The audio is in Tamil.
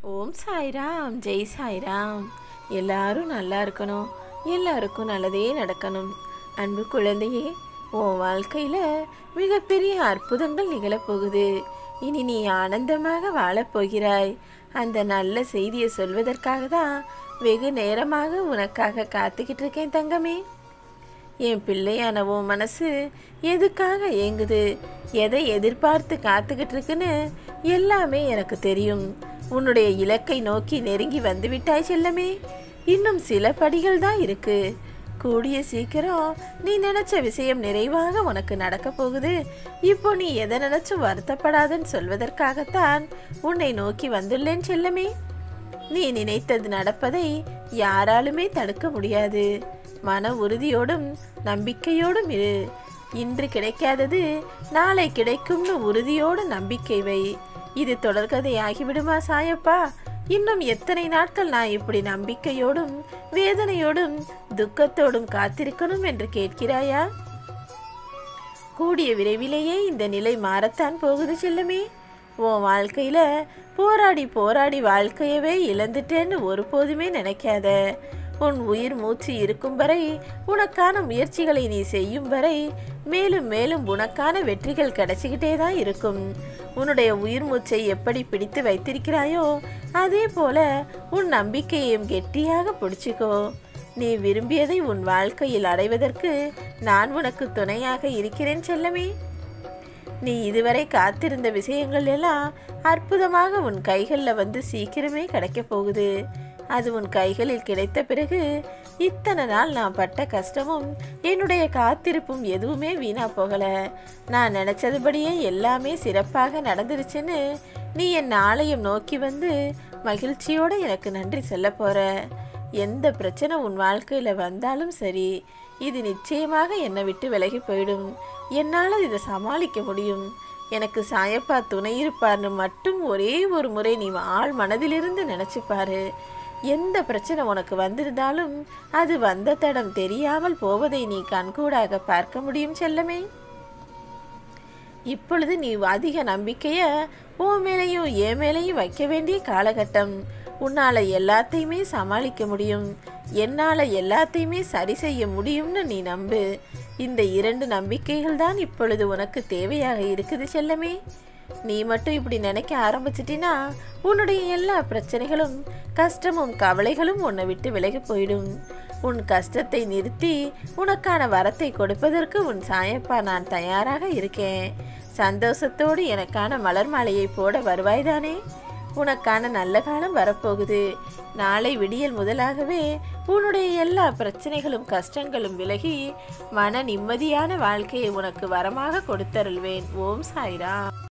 ஓம் சாய்ராம் ஜெய் சாய்ராம் எல்லாரும் நல்லா இருக்கணும் எல்லாருக்கும் நல்லதே நடக்கணும் அன்பு குழந்தையே உன் வாழ்க்கையில் மிகப்பெரிய அற்புதங்கள் நிகழப்போகுது இனி நீ ஆனந்தமாக வாழப் போகிறாய் அந்த நல்ல செய்தியை சொல்வதற்காக தான் வெகு நேரமாக உனக்காக காத்துக்கிட்டு இருக்கேன் தங்கமே என் பிள்ளையான உன் மனசு எதுக்காக ஏங்குது எதை எதிர்பார்த்து காத்துக்கிட்டு இருக்குன்னு எல்லாமே எனக்கு தெரியும் உன்னுடைய இலக்கை நோக்கி நெருங்கி வந்துவிட்டாய் செல்லமே இன்னும் சில படிகள் தான் இருக்கு கூடிய சீக்கிரம் நீ நினைச்ச விஷயம் நிறைவாக உனக்கு நடக்க போகுது இப்போ நீ எதை நினைச்சும் வருத்தப்படாதன்னு சொல்வதற்காகத்தான் உன்னை நோக்கி வந்துள்ளேன் செல்லமே நீ நினைத்தது நடப்பதை யாராலுமே தடுக்க முடியாது மன உறுதியோடும் நம்பிக்கையோடும் இரு இன்று கிடைக்காதது நாளை கிடைக்கும்னு உறுதியோடு நம்பிக்கை வை இது தொடர்கதை ஆகிவிடுமா சாயப்பா இன்னும் எத்தனை நாட்கள் நான் இப்படி நம்பிக்கையோடும் வேதனையோடும் துக்கத்தோடும் காத்திருக்கணும் என்று கேட்கிறாயா கூடிய விரைவிலேயே இந்த நிலை மாறத்தான் போகுது செல்லுமே உன் வாழ்க்கையில போராடி போராடி வாழ்க்கையவே இழந்துட்டேன்னு ஒருபோதுமே நினைக்காத உன் உயிர் மூச்சு இருக்கும் வரை உனக்கான முயற்சிகளை நீ செய்யும் வரை மேலும் மேலும் உனக்கான வெற்றிகள் கிடைச்சிக்கிட்டே தான் இருக்கும் உன்னுடைய உயிர் மூச்சை எப்படி பிடித்து வைத்திருக்கிறாயோ அதே போல உன் நம்பிக்கையையும் கெட்டியாக பிடிச்சிக்கோ நீ விரும்பியதை உன் வாழ்க்கையில் அடைவதற்கு நான் உனக்கு துணையாக இருக்கிறேன் செல்லமே நீ இதுவரை காத்திருந்த விஷயங்கள் எல்லாம் அற்புதமாக உன் கைகளில் வந்து சீக்கிரமே கிடைக்க போகுது அது உன் கைகளில் கிடைத்த பிறகு இத்தனை நாள் நான் பட்ட கஷ்டமும் என்னுடைய காத்திருப்பும் எதுவுமே வீணா போகல நான் நினைச்சதுபடியே எல்லாமே சிறப்பாக நடந்துருச்சுன்னு நீ என் ஆலயம் நோக்கி வந்து மகிழ்ச்சியோட எனக்கு நன்றி சொல்ல போற எந்த பிரச்சனை உன் வாழ்க்கையில் வந்தாலும் சரி இது நிச்சயமாக என்னை விட்டு விலகி போயிடும் என்னால் இதை சமாளிக்க முடியும் எனக்கு சாயப்பா துணை இருப்பார்னு மட்டும் ஒரே ஒரு முறை நீ ஆள் மனதிலிருந்து நினச்சிப்பாரு எந்த பிரச்சனை உனக்கு வந்திருந்தாலும் அது வந்த தடம் தெரியாமல் போவதை நீ கண்கூடாக பார்க்க முடியும் செல்லமே இப்பொழுது நீ அதிக நம்பிக்கைய உன் மேலேயும் என் மேலேயும் வைக்க வேண்டிய காலகட்டம் உன்னால எல்லாத்தையுமே சமாளிக்க முடியும் என்னால எல்லாத்தையுமே சரி செய்ய முடியும்னு நீ நம்பு இந்த இரண்டு நம்பிக்கைகள் தான் இப்பொழுது உனக்கு தேவையாக இருக்குது செல்லமே நீ மட்டும் இப்படி நினைக்க ஆரம்பிச்சிட்டினா உன்னுடைய எல்லா பிரச்சனைகளும் கஷ்டமும் கவலைகளும் உன்னை விட்டு விலகி போயிடும் உன் கஷ்டத்தை நிறுத்தி உனக்கான வரத்தை கொடுப்பதற்கு உன் சாயப்பா நான் தயாராக இருக்கேன் சந்தோஷத்தோடு எனக்கான மலர் மாலையை போட வருவாய்தானே உனக்கான நல்ல காலம் வரப்போகுது நாளை விடியல் முதலாகவே உன்னுடைய எல்லா பிரச்சனைகளும் கஷ்டங்களும் விலகி மன நிம்மதியான வாழ்க்கையை உனக்கு வரமாக கொடுத்தருள்வேன் ஓம் சாய்ரா